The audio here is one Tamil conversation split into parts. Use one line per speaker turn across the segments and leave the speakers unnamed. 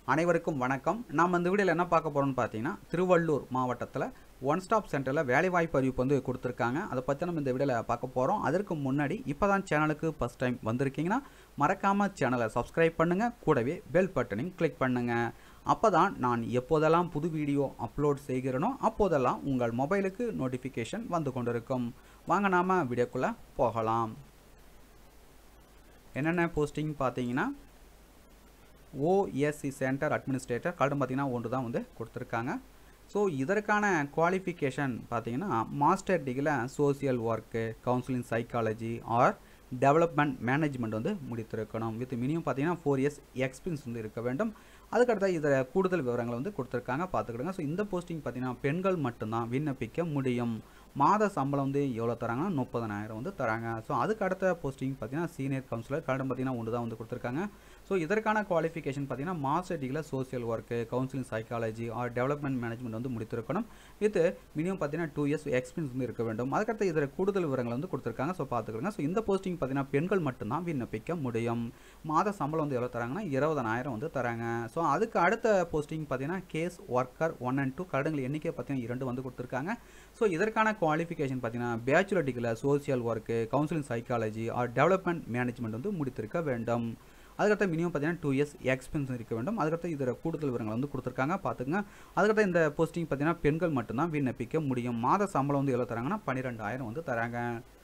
அனைவருக்கும் வணக்கம் நாம் இந்த வீடியோவில் என்ன பார்க்க போகிறோம்னு பார்த்தீங்கன்னா திருவள்ளூர் மாவட்டத்தில் ஒன் ஸ்டாப் சென்டரில் வேலைவாய்ப்பு அறிவிப்பு வந்து கொடுத்துருக்காங்க அதை பற்றி நம்ம இந்த வீடியோவில் பார்க்க போகிறோம் அதற்கு முன்னாடி இப்போ தான் சேனலுக்கு ஃபஸ்ட் டைம் வந்திருக்கீங்கன்னா மறக்காமல் சேனலை சப்ஸ்கிரைப் பண்ணுங்கள் கூடவே பெல் பட்டனையும் கிளிக் பண்ணுங்கள் அப்போ தான் நான் எப்போதெல்லாம் புது வீடியோ அப்லோட் செய்கிறேனோ அப்போதெல்லாம் உங்கள் மொபைலுக்கு நோட்டிஃபிகேஷன் வந்து கொண்டிருக்கும் வாங்க நாம் வீடியோக்குள்ளே போகலாம் என்னென்ன போஸ்டிங் பார்த்தீங்கன்னா ஓஎஸ்சி சென்டர் அட்மினிஸ்ட்ரேட்டர் கால்டம் பார்த்தீங்கன்னா ஒன்று தான் வந்து கொடுத்துருக்காங்க ஸோ இதற்கான குவாலிஃபிகேஷன் பார்த்தீங்கன்னா மாஸ்டர் டிகிரியில் social work counselling psychology or development management வந்து முடித்திருக்கணும் வித் மினிமம் பார்த்தீங்கன்னா ஃபோர் இயர்ஸ் எக்ஸ்பீரியன்ஸ் வந்து இருக்க வேண்டும் அதுக்கடுத்த இதில் கூடுதல் விவரங்களை வந்து கொடுத்துருக்காங்க பார்த்துக்கிடுங்க ஸோ இந்த போஸ்டிங் பார்த்தீங்கன்னா பெண்கள் மட்டும்தான் விண்ணப்பிக்க முடியும் மாத சம்பளம் வந்து எவ்வளோ தராங்கன்னா முப்பதனாயிரம் வந்து தராங்க ஸோ அதுக்கு அடுத்த போஸ்டிங் பார்த்தீங்கன்னா சீனியர் கவுன்சிலர் கரண்ட் பார்த்தீங்கன்னா ஒன்று தான் வந்து கொடுத்துருக்காங்க ஸோ இதற்கான குவாலிஃபிகேஷன் பார்த்தீங்கன்னா மாஸ்டர் டிகிரியில் social work counselling psychology or development management வந்து முடித்திருக்கணும் இது மினிமம் பார்த்தீங்கன்னா டூ இயர்ஸ் எக்ஸ்பீரியன்ஸ் வந்து இருக்க வேண்டும் அதுக்கடுத்து இதில் கூடுதல் விவரங்கள் வந்து கொடுத்துருக்காங்க ஸோ பார்த்துக்கிடுங்க ஸோ இந்த போஸ்டிங் பார்த்தீங்கன்னா பெண்கள் மட்டும்தான் விண்ணப்பிக்க முடியும் மாத சம்பளம் வந்து எவ்வளோ தராங்கன்னா இருபதனாயிரம் வந்து தராங்க ஸோ அதுக்கு அடுத்த போஸ்டிங் பார்த்தீங்கன்னா case worker one and two கரடுங்கள் எண்ணிக்கை பார்த்தீங்கன்னா இரண்டு வந்து கொடுத்துருக்காங்க ஸோ இதற்கான குவாலிஃபிகேஷன் பார்த்தீங்கன்னா பேச்சுலர் டிகிரியில் social work counselling psychology or development management வந்து முடித்திருக்க வேண்டும் அதுக்கடுத்த மினிமம் பார்த்தீங்கன்னா டூ இயர்ஸ் எக்ஸ்பீரியன்ஸ் இருக்க வேண்டும் அதுக்கடுத்து இதில் கூடுதல் விவரங்கள் வந்து கொடுத்துருக்காங்க பார்த்துங்க அதுக்கடுத்த இந்த போஸ்டிங் பார்த்தீங்கன்னா பெண்கள் மட்டும்தான் விண்ணப்பிக்க முடியும் மாத சம்பளம் வந்து எவ்வளோ தராங்கன்னா பன்னிரெண்டாயிரம் வந்து தராங்க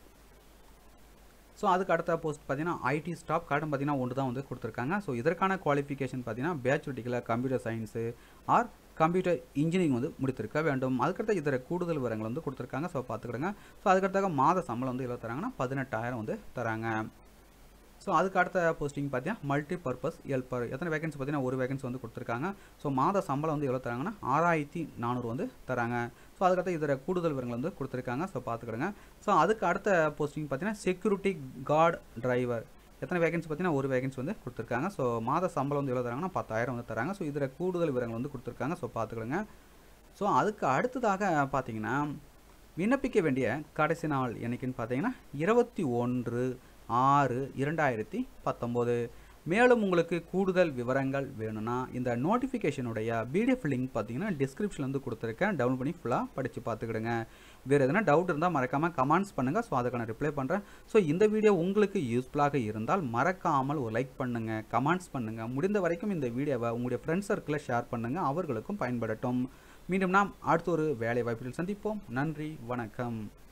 ஸோ அதுக்கு அடுத்த போஸ்ட் பார்த்தீங்கன்னா ஐடி ஸ்டாப் கார்டும் பார்த்தீங்கன்னா ஒன்று தான் வந்து கொடுத்துருக்காங்க ஸோ இதற்கான குவாலிஃபிகேஷன் பார்த்தீங்கன்னா பேச்சுலர் டிகிரியில் computer science or computer engineering வந்து முடித்திருக்க வேண்டும் அதுக்கடுத்த இதர கூடுதல் விவரங்கள் வந்து கொடுத்துருக்காங்க ஸோ பார்த்துக்கிடுங்க ஸோ அதுக்கடுத்தாக மாத சம்பளம் வந்து எவ்வளோ தராங்கன்னா பதினெட்டாயிரம் வந்து தராங்க ஸோ அதுக்கு அடுத்த போஸ்டிங் பார்த்தீங்கன்னா மல்டி பர்பஸ் ஹெல்ப்பர் எத்தனை வேகன்சி பார்த்தீங்கன்னா ஒரு வேகன்சி வந்து கொடுத்துருக்காங்க ஸோ மாத சம்பளம் வந்து எவ்வளோ தராங்கன்னா ஆறாயிரத்தி நானூறு வந்து தராங்க ஸோ அதுக்கடுத்து இதில் கூடுதல் விவரங்கள் வந்து கொடுத்துருக்காங்க ஸோ பார்த்துக்கிடுங்க ஸோ அதுக்கு அடுத்த போஸ்டிங் பார்த்தீங்கன்னா செக்யூரிட்டி கார்டு டிரைவர் எத்தனை வேகன்சி பார்த்தீங்கன்னா ஒரு வேகன்சி வந்து கொடுத்துருக்காங்க ஸோ மாத சம்பளம் வந்து எவ்வளோ தராங்கன்னா பத்தாயிரம் வந்து தராங்க ஸோ இதில் கூடுதல் விவரங்கள் வந்து கொடுத்துருக்காங்க ஸோ பார்த்துக்கிடுங்க ஸோ அதுக்கு அடுத்ததாக பார்த்தீங்கன்னா விண்ணப்பிக்க வேண்டிய கடைசி நாள் என்னைக்குன்னு பார்த்தீங்கன்னா இருபத்தி ஒன்று ஆறு இரண்டாயிரத்தி பத்தொம்போது மேலும் உங்களுக்கு கூடுதல் விவரங்கள் வேணும்னா இந்த நோட்டிஃபிகேஷனுடைய பிடிஎஃப் லிங்க் பார்த்தீங்கன்னா டிஸ்கிரிப்ஷனில் வந்து கொடுத்துருக்கேன் டவுன்லோட் பண்ணி ஃபுல்லாக படித்து பார்த்துக்கிடுங்க வேறு எதனா டவுட் இருந்தால் மறக்காமல் கமெண்ட்ஸ் பண்ணுங்கள் ஸோ அதுக்கான ரிப்ளை பண்ணுறேன் ஸோ இந்த வீடியோ உங்களுக்கு யூஸ்ஃபுல்லாக இருந்தால் மறக்காமல் ஒரு லைக் பண்ணுங்கள் கமெண்ட்ஸ் பண்ணுங்கள் முடிந்த வரைக்கும் இந்த வீடியோவை உங்களுடைய ஃப்ரெண்ட்ஸ் சர்க்கிளில் ஷேர் பண்ணுங்கள் அவர்களுக்கும் பயன்படட்டும் மீண்டும் நாம் அடுத்த ஒரு வேலை வாய்ப்பில் சந்திப்போம் நன்றி வணக்கம்